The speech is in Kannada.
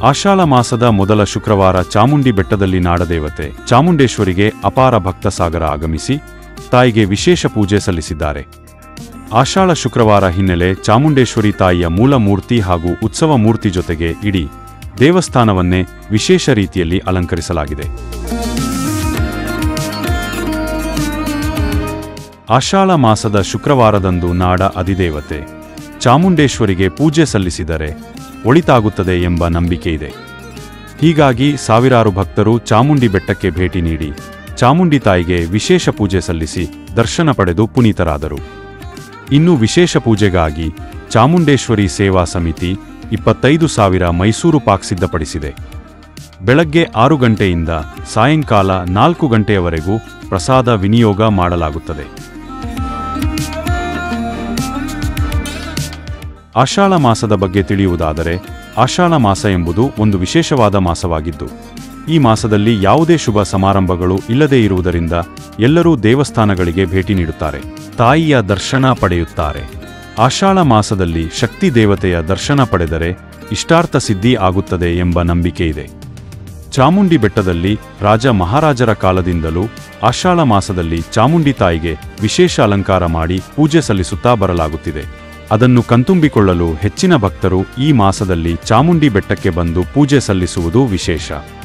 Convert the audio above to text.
ಆಷಾಢ ಮಾಸದ ಮೊದಲ ಶುಕ್ರವಾರ ಚಾಮುಂಡಿ ಬೆಟ್ಟದಲ್ಲಿ ನಾಡದೇವತೆ ಚಾಮುಂಡೇಶ್ವರಿಗೆ ಅಪಾರ ಭಕ್ತ ಸಾಗರ ಆಗಮಿಸಿ ತಾಯಿಗೆ ವಿಶೇಷ ಪೂಜೆ ಸಲ್ಲಿಸಿದ್ದಾರೆ ಆಷಾಢ ಶುಕ್ರವಾರ ಹಿನ್ನೆಲೆ ಚಾಮುಂಡೇಶ್ವರಿ ತಾಯಿಯ ಮೂಲ ಮೂರ್ತಿ ಹಾಗೂ ಉತ್ಸವ ಮೂರ್ತಿ ಜೊತೆಗೆ ಇಡೀ ದೇವಸ್ಥಾನವನ್ನೇ ವಿಶೇಷ ರೀತಿಯಲ್ಲಿ ಅಲಂಕರಿಸಲಾಗಿದೆ ಆಷಾಢ ಮಾಸದ ಶುಕ್ರವಾರದಂದು ನಾಡ ಅಧಿದೇವತೆ ಚಾಮುಂಡೇಶ್ವರಿಗೆ ಪೂಜೆ ಸಲ್ಲಿಸಿದರೆ ಒಳಿತಾಗುತ್ತದೆ ಎಂಬ ನಂಬಿಕೆ ಇದೆ ಹೀಗಾಗಿ ಸಾವಿರಾರು ಭಕ್ತರು ಚಾಮುಂಡಿ ಬೆಟ್ಟಕ್ಕೆ ಭೇಟಿ ನೀಡಿ ಚಾಮುಂಡಿ ತಾಯಿಗೆ ವಿಶೇಷ ಪೂಜೆ ಸಲ್ಲಿಸಿ ದರ್ಶನ ಪಡೆದು ಪುನೀತರಾದರು ಇನ್ನು ವಿಶೇಷ ಪೂಜೆಗಾಗಿ ಚಾಮುಂಡೇಶ್ವರಿ ಸೇವಾ ಸಮಿತಿ ಇಪ್ಪತ್ತೈದು ಸಾವಿರ ಮೈಸೂರು ಪಾಕ್ ಸಿದ್ಧಪಡಿಸಿದೆ ಬೆಳಗ್ಗೆ ಆರು ಗಂಟೆಯಿಂದ ಸಾಯಂಕಾಲ ನಾಲ್ಕು ಗಂಟೆಯವರೆಗೂ ಪ್ರಸಾದ ವಿನಿಯೋಗ ಮಾಡಲಾಗುತ್ತದೆ ಆಷಾಢ ಮಾಸದ ಬಗ್ಗೆ ತಿಳಿಯುವುದಾದರೆ ಆಷಾಢ ಮಾಸ ಎಂಬುದು ಒಂದು ವಿಶೇಷವಾದ ಮಾಸವಾಗಿದ್ದು ಈ ಮಾಸದಲ್ಲಿ ಯಾವುದೇ ಶುಭ ಸಮಾರಂಭಗಳು ಇಲ್ಲದೇ ಇರುವುದರಿಂದ ಎಲ್ಲರೂ ದೇವಸ್ಥಾನಗಳಿಗೆ ಭೇಟಿ ನೀಡುತ್ತಾರೆ ತಾಯಿಯ ದರ್ಶನ ಪಡೆಯುತ್ತಾರೆ ಆಷಾಢ ಮಾಸದಲ್ಲಿ ಶಕ್ತಿ ದೇವತೆಯ ದರ್ಶನ ಪಡೆದರೆ ಇಷ್ಟಾರ್ಥ ಸಿದ್ಧಿ ಆಗುತ್ತದೆ ಎಂಬ ನಂಬಿಕೆ ಇದೆ ಚಾಮುಂಡಿ ಬೆಟ್ಟದಲ್ಲಿ ರಾಜ ಮಹಾರಾಜರ ಕಾಲದಿಂದಲೂ ಆಷಾಢ ಮಾಸದಲ್ಲಿ ಚಾಮುಂಡಿ ತಾಯಿಗೆ ವಿಶೇಷ ಅಲಂಕಾರ ಮಾಡಿ ಪೂಜೆ ಸಲ್ಲಿಸುತ್ತಾ ಬರಲಾಗುತ್ತಿದೆ ಅದನ್ನು ಕಣ್ತುಂಬಿಕೊಳ್ಳಲು ಹೆಚ್ಚಿನ ಭಕ್ತರು ಈ ಮಾಸದಲ್ಲಿ ಚಾಮುಂಡಿ ಬೆಟ್ಟಕ್ಕೆ ಬಂದು ಪೂಜೆ ಸಲ್ಲಿಸುವುದು ವಿಶೇಷ